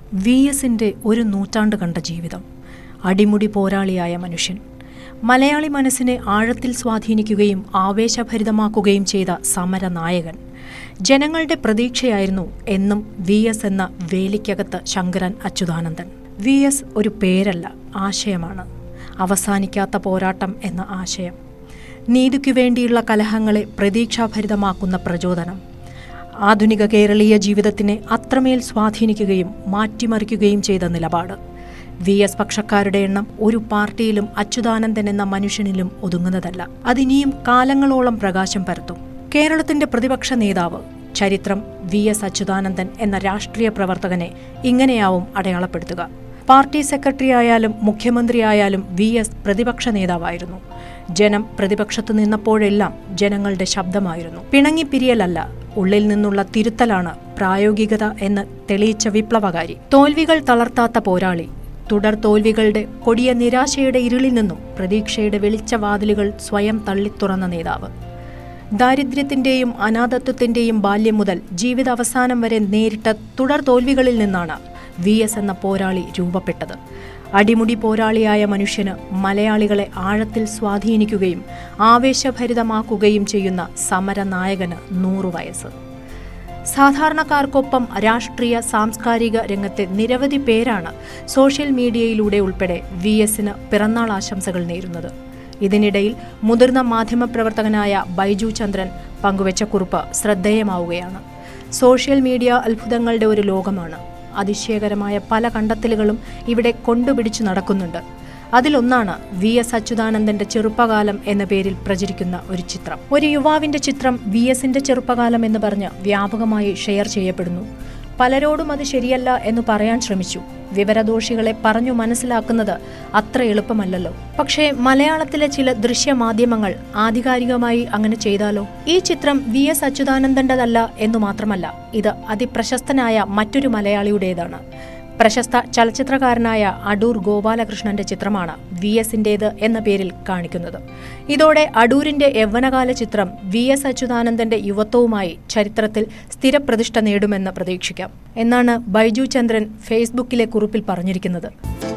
V എസിൻ്റെ ഒരു നൂറ്റാണ്ട് കണ്ട ജീവിതം അടിമുടി പോരാളിയായ മനുഷ്യൻ മലയാളി മനസ്സിനെ ആഴത്തിൽ സ്വാധീനിക്കുകയും ആവേശഭരിതമാക്കുകയും ചെയ്ത സമരനായകൻ ജനങ്ങളുടെ പ്രതീക്ഷയായിരുന്നു എന്നും വി എസ് എന്ന വേലിക്കകത്ത് ശങ്കരൻ അച്യുതാനന്ദൻ വി എസ് ഒരു പേരല്ല ആശയമാണ് അവസാനിക്കാത്ത പോരാട്ടം എന്ന ആശയം നീതിക്കു വേണ്ടിയുള്ള കലഹങ്ങളെ പ്രതീക്ഷാഭരിതമാക്കുന്ന പ്രചോദനം ആധുനിക കേരളീയ ജീവിതത്തിനെ അത്രമേൽ സ്വാധീനിക്കുകയും മാറ്റിമറിക്കുകയും ചെയ്ത നിലപാട് വി എസ് പക്ഷക്കാരുടെ എണ്ണം ഒരു പാർട്ടിയിലും അച്യുതാനന്ദൻ എന്ന മനുഷ്യനിലും ഒതുങ്ങുന്നതല്ല അതിനിയും കാലങ്ങളോളം പ്രകാശം പരത്തും കേരളത്തിന്റെ പ്രതിപക്ഷ നേതാവ് ചരിത്രം വി എസ് അച്യുതാനന്ദൻ എന്ന രാഷ്ട്രീയ പ്രവർത്തകനെ ഇങ്ങനെയാവും അടയാളപ്പെടുത്തുക പാർട്ടി സെക്രട്ടറി ആയാലും മുഖ്യമന്ത്രിയായാലും വി എസ് പ്രതിപക്ഷ നേതാവായിരുന്നു ജനം പ്രതിപക്ഷത്ത് നിന്നപ്പോഴെല്ലാം ജനങ്ങളുടെ ശബ്ദമായിരുന്നു പിണങ്ങിപ്പിരിയലല്ല ഉള്ളിൽ നിന്നുള്ള തിരുത്തലാണ് പ്രായോഗികത എന്ന് തെളിയിച്ച വിപ്ലവകാരി തോൽവികൾ തളർത്താത്ത പോരാളി തുടർ തോൽവികളുടെ കൊടിയ നിരാശയുടെ ഇരുളിൽ നിന്നും പ്രതീക്ഷയുടെ വെളിച്ചവാതിലുകൾ സ്വയം തള്ളിത്തുറന്ന നേതാവ് ദാരിദ്ര്യത്തിന്റെയും അനാഥത്വത്തിന്റെയും ബാല്യം മുതൽ ജീവിതാവസാനം വരെ നേരിട്ട തുടർ തോൽവികളിൽ നിന്നാണ് വി എസ് എന്ന പോരാളി രൂപപ്പെട്ടത് അടിമുടി പോരാളിയായ മനുഷ്യന് മലയാളികളെ ആഴത്തിൽ സ്വാധീനിക്കുകയും ആവേശഭരിതമാക്കുകയും ചെയ്യുന്ന സമരനായകന് നൂറു വയസ്സ് സാധാരണക്കാർക്കൊപ്പം രാഷ്ട്രീയ സാംസ്കാരിക രംഗത്തെ നിരവധി പേരാണ് സോഷ്യൽ മീഡിയയിലൂടെ ഉൾപ്പെടെ വി എസിന് പിറന്നാൾ ആശംസകൾ നേരുന്നത് ഇതിനിടയിൽ മുതിർന്ന മാധ്യമപ്രവർത്തകനായ ബൈജു ചന്ദ്രൻ പങ്കുവച്ച കുറിപ്പ് ശ്രദ്ധേയമാവുകയാണ് സോഷ്യൽ മീഡിയ അത്ഭുതങ്ങളുടെ ഒരു ലോകമാണ് അതിശയകരമായ പല കണ്ടെത്തലുകളും ഇവിടെ കൊണ്ടുപിടിച്ചു നടക്കുന്നുണ്ട് അതിലൊന്നാണ് വി എസ് അച്യുതാനന്ദന്റെ ചെറുപ്പകാലം എന്ന പേരിൽ പ്രചരിക്കുന്ന ഒരു ചിത്രം ഒരു യുവാവിന്റെ ചിത്രം വി എസിന്റെ ചെറുപ്പകാലം എന്ന് പറഞ്ഞ് വ്യാപകമായി ഷെയർ ചെയ്യപ്പെടുന്നു പലരോടും അത് ശരിയല്ല എന്ന് പറയാൻ ശ്രമിച്ചു വിവരദോഷികളെ പറഞ്ഞു മനസ്സിലാക്കുന്നത് അത്ര എളുപ്പമല്ലല്ലോ പക്ഷേ മലയാളത്തിലെ ചില ദൃശ്യമാധ്യമങ്ങൾ ആധികാരികമായി അങ്ങനെ ചെയ്താലോ ഈ ചിത്രം വി എസ് അച്യുതാനന്ദന്റെതല്ല എന്നു മാത്രമല്ല ഇത് അതിപ്രശസ്തനായ മറ്റൊരു മലയാളിയുടേതാണ് പ്രശസ്ത ചലച്ചിത്രകാരനായ അടൂർ ഗോപാലകൃഷ്ണന്റെ ചിത്രമാണ് വി എസിന്റേത് എന്ന പേരിൽ കാണിക്കുന്നത് ഇതോടെ അടൂരിന്റെ യൗവനകാല ചിത്രം വി എസ് അച്യുതാനന്ദന്റെ യുവത്വവുമായി ചരിത്രത്തിൽ സ്ഥിരപ്രതിഷ്ഠ നേടുമെന്ന് പ്രതീക്ഷിക്കാം എന്നാണ് ബൈജു ചന്ദ്രൻ ഫേസ്ബുക്കിലെ കുറിപ്പിൽ പറഞ്ഞിരിക്കുന്നത്